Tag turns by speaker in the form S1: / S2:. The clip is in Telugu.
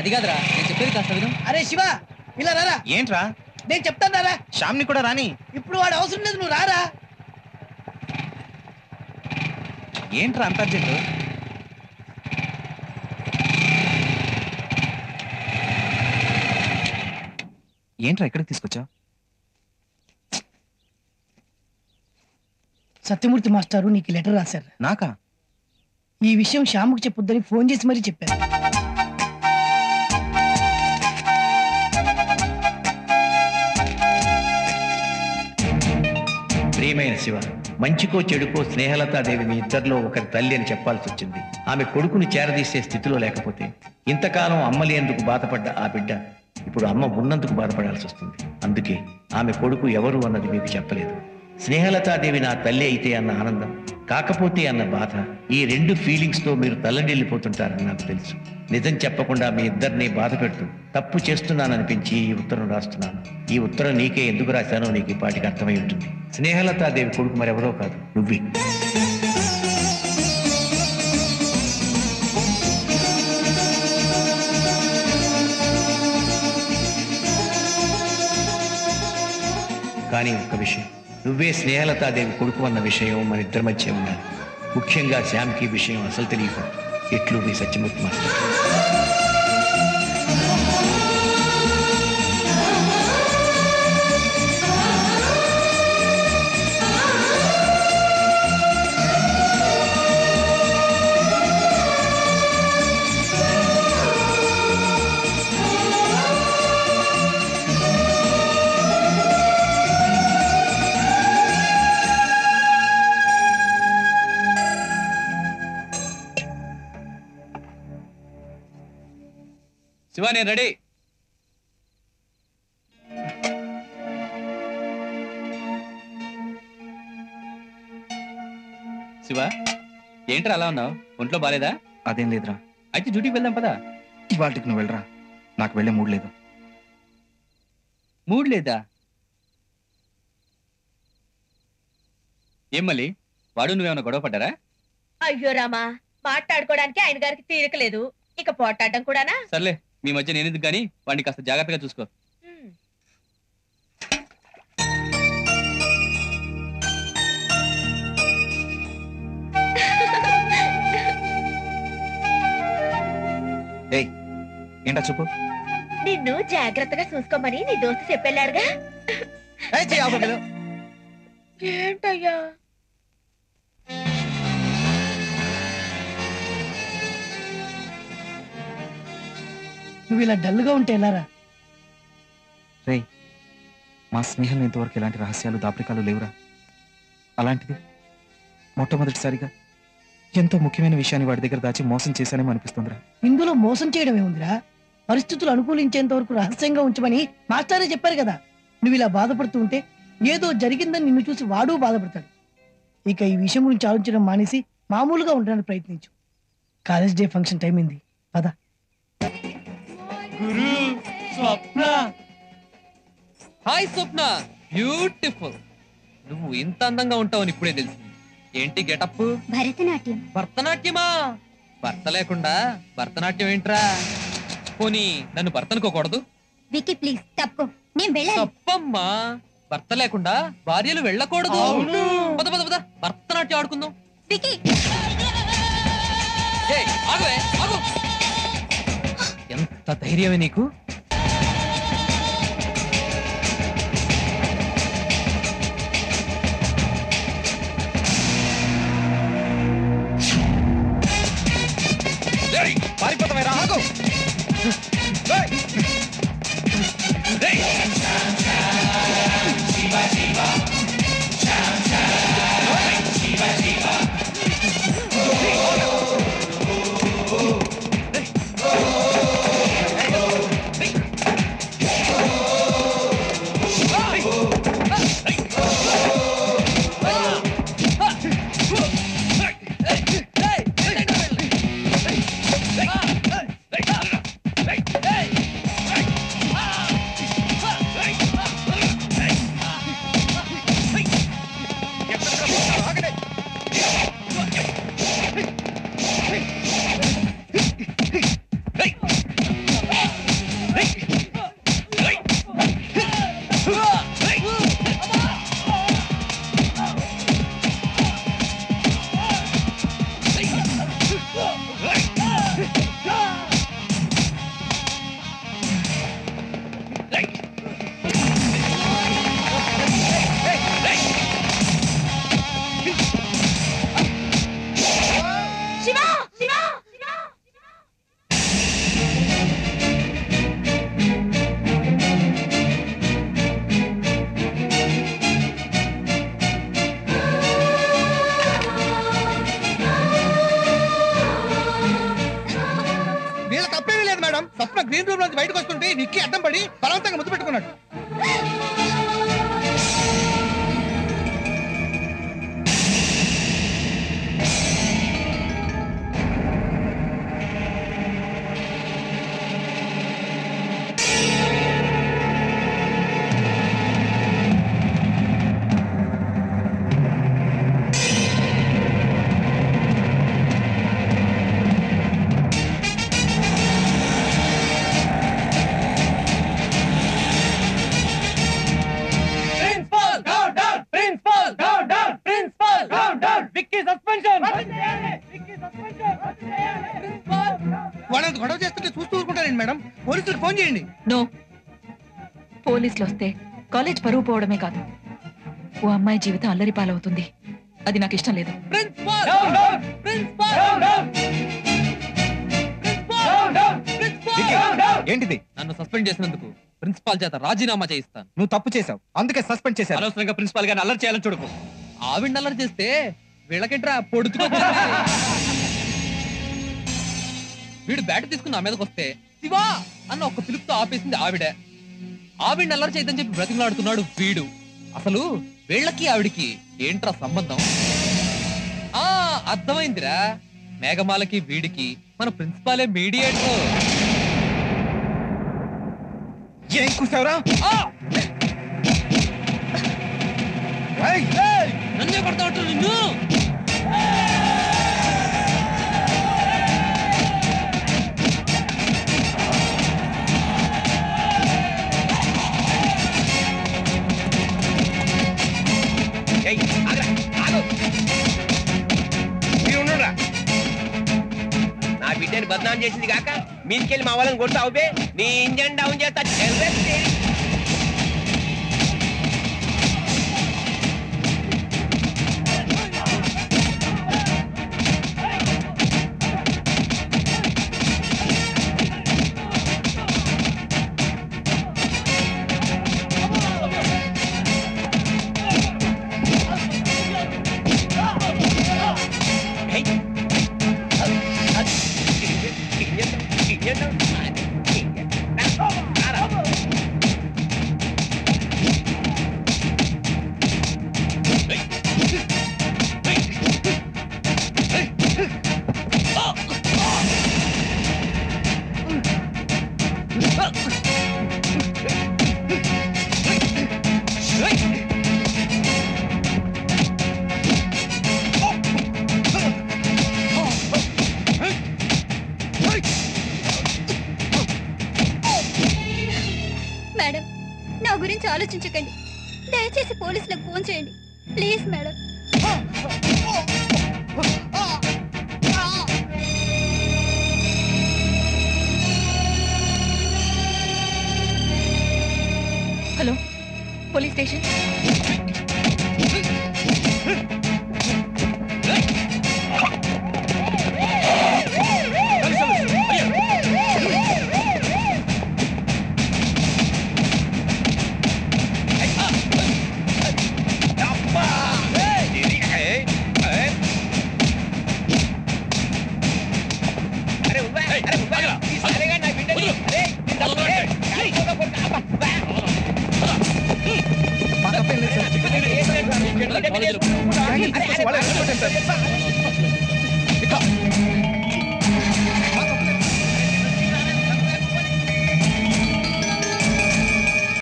S1: అది కాదురా నేను చెప్పేది కాస్త విను
S2: అరే శివ ఇలా రారా
S3: ఏంట్రా
S2: నేను చెప్తాను రారా
S3: శ్యామ్ని కూడా రాని
S2: ఇప్పుడు వాడు అవసరం లేదు నువ్వు రారా
S3: ఏంట్రా అంత అర్జెంట్ ఏంట్రా ఎక్కడికి తీసుకొచ్చావు
S2: సత్యమూర్తి మాస్టారు నీకు లెటర్ రాశారు
S3: నాకా
S2: ఈ విషయం శ్యాముకు చెప్పొద్దని ఫోన్ చేసి మరీ చెప్పారు
S4: ప్రియమైన శివ మంచికో చెడుకో స్నేహలతాదేవి మీ ఇద్దరిలో ఒకరి తల్లి అని చెప్పాల్సి వచ్చింది ఆమె కొడుకుని చేరదీసే స్థితిలో లేకపోతే ఇంతకాలం అమ్మలేందుకు బాధపడ్డ ఆ బిడ్డ ఇప్పుడు అమ్మ ఉన్నందుకు బాధపడాల్సి వస్తుంది అందుకే ఆమె కొడుకు ఎవరు అన్నది మీకు చెప్పలేదు స్నేహలతాదేవి నా తల్లి అయితే అన్న ఆనందం కాకపోతే అన్న బాధ ఈ రెండు ఫీలింగ్స్ తో మీరు తల్లడిల్లిపోతుంటారని నాకు తెలుసు నిజం చెప్పకుండా మీ ఇద్దరిని బాధ పెడుతూ తప్పు చేస్తున్నాననిపించి ఈ ఉత్తరం రాస్తున్నాను ఈ ఉత్తరం నీకే ఎందుకు రాశానో నీకు ఈ పాటికి అర్థమై ఉంటుంది స్నేహలతాదేవి కొడుకు మరెవరో కాదు నువ్వే కానీ ఒక్క విషయం నువ్వే స్నేహలతాదేవి కొడుకు అన్న విషయం మన ఇద్దరి మధ్య ఉండాలి ముఖ్యంగా శ్యామ్కి ఈ విషయం అసలు తెలియకూడదు ఎట్లు మీ సత్యమూర్తి మాస్టర్
S1: శివ నేను రెడీ శివ ఏంట్రా అలా ఉన్నావు ఒంట్లో బాలేదా
S3: అదేం లేదురా
S1: అయితే డ్యూటీకి వెళ్దాం పదా
S3: ఇవాళకి నువ్వు వెళ్ళరా నాకు వెళ్ళే మూడ్ లేదు
S1: మూడ్ లేదా ఏం మళ్ళీ వాడు నువ్వేమైనా గొడవ పడ్డారా
S5: అయ్యో రామా మాట్లాడుకోవడానికి ఆయన గారికి తీరిక లేదు ఇక పోటాడడం కూడానా
S1: సర్లే మీ మధ్య నేనెందుకు కానీ వాడిని కాస్త జాగ్రత్తగా చూసుకో
S5: హ్మ్.
S3: ఏయ్ ఏంటా చెప్పు
S5: నిన్ను జాగ్రత్తగా చూసుకోమని నీ దోస్తు చెప్పెళ్ళాడుగా ఏంటయ్యా
S2: నువ్వు ఇలా డల్గా ఉంటే ఎలారా
S3: రేయ్ మా స్నేహంలో ఇంతవరకు ఎలాంటి రహస్యాలు దాపరికాలు లేవురా అలాంటిది మొట్టమొదటిసారిగా ఎంతో ముఖ్యమైన విషయాన్ని వాడి దగ్గర దాచి మోసం చేశానేమో అనిపిస్తుందిరా
S2: ఇందులో మోసం చేయడం ఏముందిరా పరిస్థితులు అనుకూలించేంత వరకు రహస్యంగా ఉంచమని మాస్టారే చెప్పారు కదా నువ్వు ఇలా బాధపడుతూ ఉంటే ఏదో జరిగిందని నిన్ను చూసి వాడు బాధపడతాడు ఇక ఈ విషయం గురించి ఆలోచించడం మానేసి మామూలుగా ఉండడానికి ప్రయత్నించు కాలేజ్ డే ఫంక్షన్ టైం అయింది పద
S1: గురు స్వప్న హాయ్ స్వప్న బ్యూటిఫుల్ నువ్వు ఇంత అందంగా ఉంటావని ఇప్పుడే తెలిసింది ఏంటి గెటప్
S6: భరతనాట్యం
S1: భరతనాట్యమా భర్త లేకుండా భరతనాట్యం ఏంట్రా పోనీ నన్ను భర్త అనుకోకూడదు
S6: వికీ ప్లీజ్ తప్పుకో నేను వెళ్ళాలి
S1: తప్పమ్మా భర్త లేకుండా భార్యలు వెళ్ళకూడదు
S2: అవును.
S1: పద పద పద భరతనాట్యం ఆడుకుందాం
S6: వికీ
S1: ఏయ్, ఆగువే, ఆగు. ఎంత ధైర్యమే నీకు ఏయ్, పారిపోతావేరా ఆగు ఏయ్. ఏయ్.
S7: గ్రీన్ రూమ్ నుంచి బయటకు వస్తుంటే విక్కి అడ్డం పడి బలవంతంగా ముద్దు పెట్టుకున్నాడు
S1: principal down down principal down down principal down down Vicky suspension
S7: వాళ్ళంత గొడవ చేస్తుంటే చూస్తూ ఊరుకుంటారండి మేడం పోలీసులకు ఫోన్ చేయండి
S8: నో పోలీసులు వస్తే కాలేజ్ పరువు పోవడమే కాదు ఓ అమ్మాయి జీవితం అల్లరి పాలవుతుంది అది నాకు ఇష్టం లేదు
S1: principal down down principal down down principal down down principal down down
S3: ఏంటిది
S1: నన్ను సస్పెండ్ చేసినందుకు ప్రిన్సిపాల్ చేత రాజీనామా చేయిస్తాను
S3: నువ్వు తప్పు చేసావు అందుకే సస్పెండ్ చేశారు
S1: అనవసరంగా ప్రిన్సిపాల్ గారిని అల్లరి చేయాలని చూడకు ఆవిడ అల్లరి చేస్తే వీళ్ళకేంట్రా పొడుచుకొచ్చింది వీడు బ్యాట్ తీసుకుని నా మీదకి వస్తే శివా అన్న ఒక్క పిలుపుతో ఆపేసింది ఆవిడే ఆవిడ అల్లరి చేయదని చెప్పి బ్రతిమలాడుతున్నాడు వీడు అసలు వీళ్ళకి ఆవిడికి ఏంట్రా సంబంధం ఆ అర్థమైందిరా మేఘమాలకి వీడికి మన ప్రిన్సిపాలే మీడియేటర్
S3: ఏం కూసావురా
S1: నన్నే కొడతా ఉంటారు నిన్ను
S9: ఏయ్, ఆగురా, ఆగు. మీరు ఉండురా. నా బిడ్డని బదనాం చేసింది కాక మీదికెళ్ళి మా వాళ్ళని కొడతావు బే నీ ఇంజన్ డౌన్ చేస్తా చెల్లెత్తి. ఏయ్. Engine down, engine down. Engine down. రారా.
S6: మేడం నా గురించి ఆలోచించకండి దయచేసి పోలీసులకు ఫోన్ చేయండి please madam
S8: hello police station
S9: అబ్బా! ఇది, ఏయ్, ఏయ్. అరే ఉవ్వా, అరే ఉవ్వా. ఈ సరేగా నా బిడ్డని. అరే, ఈ తప్పు, ఏయ్, ఏయ్, కొడుకు, కొడుకు, అబ్బా, ఉవ్వా.
S3: మా తప్పేం లేదు సార్.
S9: అరే, అరే,
S3: వాళ్ళని
S9: అరే,
S3: కొట్టండి సార్.